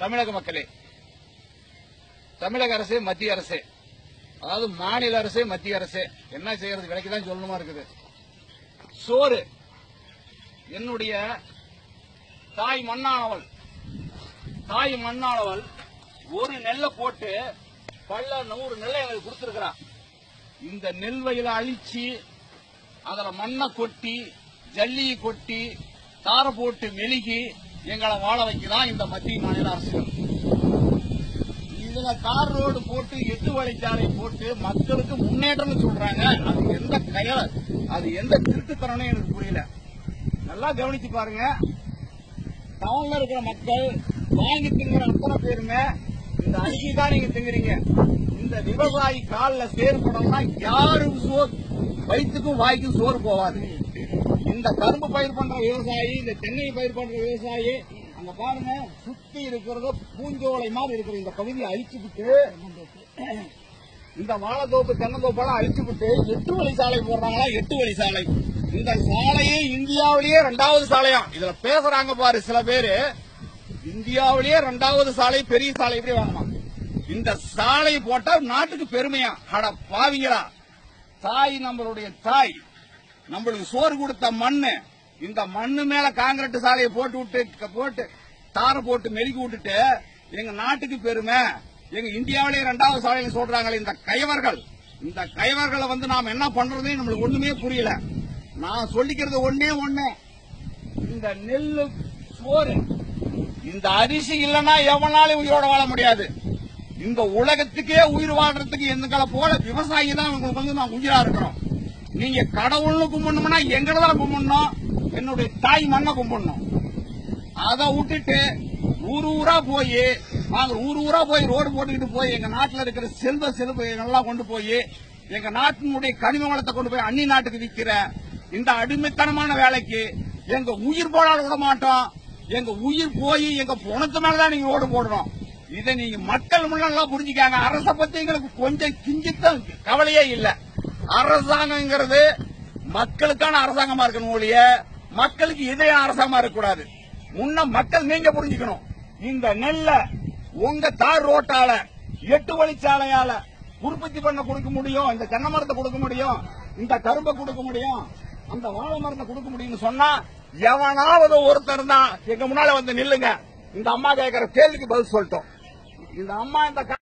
தமிழக மக்களே தமிழக அரசு மத்திய அரசு அதாவது மாநில அரசு மத்திய அரசு என்ன செய்யறது விலைக்கு தான் சொல்லணுமா இருக்குது சோறு என்னுடைய தாய் மண்ணானவள் தாய் மண்ணானவள் ஒரு நெல்லை போட்டு பல்ல நூறு நெல்லை எனக்கு கொடுத்திருக்கிறான் இந்த நெல் வயல அழிச்சு அதுல மண்ணை கொட்டி ஜல்லியை கொட்டி தார போட்டு மெழுகி எங்களை வாழ வைக்கலாம் இந்த மத்திய மாநில அரசுகள் இதுல தார் ரோடு போட்டு எட்டு வழிச்சாலை போட்டு மக்களுக்கு முன்னேற்றம் சொல்றாங்க அது எந்த கய அது எந்த திருட்டுத்தரணும் எனக்கு புரியல நல்லா கவனிச்சு பாருங்க டவுன்ல இருக்கிற மக்கள் வாங்கி திங்குற அத்தனை பேருமே இந்த அரிசி தான் நீங்க திங்குறீங்க இந்த விவசாயி காலில் சேறு போனோம்னா யாரும் சோறு வயிற்றுக்கும் வாய்க்கும் சோறு போவாது இந்த கரும்பு பயிர் பண்ற விவசாயி இந்த தென்னை பயிர் பண்ற விவசாயி அங்க பாருங்க சுத்தி இருக்கிறது பூஞ்சோலை மாதிரி இருக்கிற இந்த பகுதியை அழிச்சுக்கிட்டு இந்த வாழைத்தோப்பு தென்னந்தோப்பெல்லாம் அழிச்சுக்கிட்டு எட்டு வழி சாலை போடுறாங்களா எட்டு வழி சாலை இந்த சாலையே இந்தியாவிலேயே ரெண்டாவது சாலையா இதுல பேசுறாங்க பாரு சில பேரு இந்தியாவிலேயே ரெண்டாவது சாலை பெரிய சாலை எப்படி வாங்கலாம் இந்த சாலை போட்டா நாட்டுக்கு பெருமையா அட பாவிங்களா தாய் நம்மளுடைய தாய் நம்மளுக்கு சோறு கொடுத்த மண்ணு இந்த மண்ணு மேல காங்கிரட் சாலையை போட்டு விட்டு போட்டு தார போட்டு மெழுகி விட்டுட்டு எங்க நாட்டுக்கு பெருமை எங்க இந்தியாவிலேயே ரெண்டாவது சாலையில சொல்றாங்களே இந்த கைவர்கள் இந்த கைவர்களை வந்து நாம என்ன பண்றதே நம்மளுக்கு ஒண்ணுமே புரியல நான் சொல்லிக்கிறது ஒண்ணே ஒண்ணு இந்த நெல்லு சோறு இந்த அரிசி இல்லைன்னா எவனாலும் உயிரோட வாழ முடியாது இந்த உலகத்துக்கே உயிர் வாழ்றதுக்கு எங்களை போல விவசாயி தான் உங்களுக்கு வந்து நான் உயிரா இருக்கிறோம் நீங்க கடவுள்னு கும்பிடணும்னா எங்களை தான் கும்பிடணும் என்னுடைய தாய் மண்ணை கும்பிடணும் அதை விட்டுட்டு ஊர் ஊரா போய் நாங்க ஊர் ஊரா போய் ரோடு போட்டுக்கிட்டு போய் எங்க நாட்டுல இருக்கிற செல்வ செல்வ எல்லாம் கொண்டு போய் எங்க நாட்டினுடைய கனிம வளத்தை கொண்டு போய் அந்நிய நாட்டுக்கு விக்கிற இந்த அடிமைத்தனமான வேலைக்கு எங்க உயிர் போடாட விட மாட்டோம் எங்க உயிர் போய் எங்க பணத்து மேலதான் நீங்க ரோடு போடுறோம் இதை நீங்க மக்கள் முன்னாடி புரிஞ்சுக்காங்க அரச பத்தி எங்களுக்கு கொஞ்சம் கிஞ்சித்த கவலையே இல்ல அரசாங்கங்கிறது மக்களுக்கான அரசாங்கமா இருக்கணும் ஒழிய மக்களுக்கு இதே அரசாங்கமா இருக்கக்கூடாது முன்ன மக்கள் நீங்க புரிஞ்சுக்கணும் இந்த நெல்ல உங்க தார் ரோட்டால எட்டு வழிச்சாலையால உற்பத்தி பண்ண கொடுக்க முடியும் இந்த தென்னை மரத்தை கொடுக்க முடியும் இந்த கரும்பை கொடுக்க முடியும் அந்த வாழை மரத்தை கொடுக்க முடியும்னு சொன்னா எவனாவது ஒருத்தர் தான் எங்க முன்னால வந்து நில்லுங்க இந்த அம்மா கேட்கிற கேள்விக்கு பதில் சொல்லிட்டோம் இந்த அம்மா இந்த